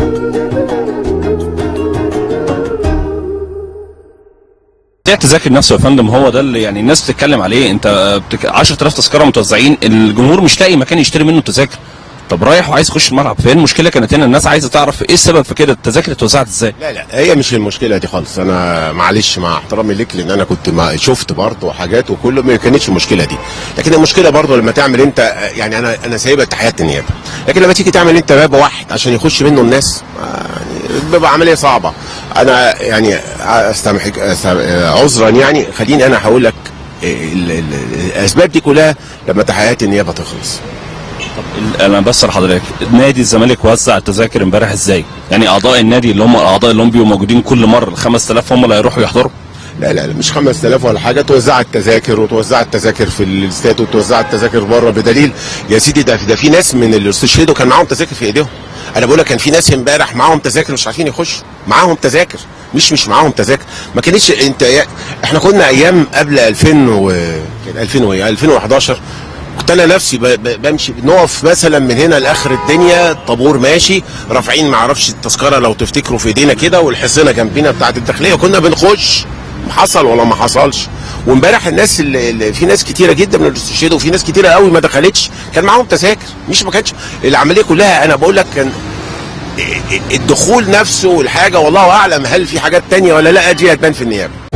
بيع التذاكر نفسه يا فندم هو ده اللي يعني الناس بتتكلم عليه انت بتك... 10000 تذكره متوزعين الجمهور مش لاقي مكان يشتري منه تذاكر طب رايح وعايز يخش الملعب فين المشكله كانت هنا الناس عايزه تعرف ايه السبب في كده التذاكر اتوزعت ازاي لا لا هي مش المشكله دي خالص انا معلش مع احترامي ليك لان انا كنت ما شفت برضه حاجات وكله ما كانتش المشكله دي لكن المشكله برضه لما تعمل انت يعني انا انا سايبها تحيات النيابه لكن لما تيجي تعمل انت باب واحد عشان يخش منه الناس يعني بيبقى عمليه صعبه انا يعني استمحك أستم- عذرا يعني خليني انا هقول لك ال- ال- الاسباب دي كلها لما تحيات النيابه تخلص ال- انا بس لحضرتك نادي الزمالك وزع التذاكر امبارح ازاي يعني اعضاء النادي اللي هم الاعضاء اللي هم بيبقوا موجودين كل مره ال 5000 هم اللي هيروحوا يحضروا لا لا لا مش 5000 ولا حاجه توزعت تذاكر وتوزعت تذاكر في الاستاد وتوزعت تذاكر بره بدليل يا سيدي ده ده في ناس من اللي استشهدوا كان معاهم تذاكر في ايديهم انا بقول لك كان في ناس امبارح معاهم تذاكر مش عارفين يخشوا معاهم تذاكر مش مش معاهم تذاكر ما كانتش انت يا- احنا كنا ايام قبل 2000 و كان 2000 و 2011 كنت انا نفسي ب- ب- بمشي نقف مثلا من هنا لاخر الدنيا طابور ماشي رافعين ما اعرفش التذكره لو تفتكروا في ايدينا كده والحصينه جنبينا بتاعت الداخليه كنا بنخش حصل ولا ما حصلش وامبارح الناس اللي اللي- في ناس كتيره جدا من اللي استشهدوا وفي ناس كتيره قوي ما دخلتش كان معاهم تذاكر مش ما كانش العمليه كلها انا بقول لك كان الدخول نفسه والحاجه والله اعلم هل في حاجات تانية ولا لا دي هتبان في النيابه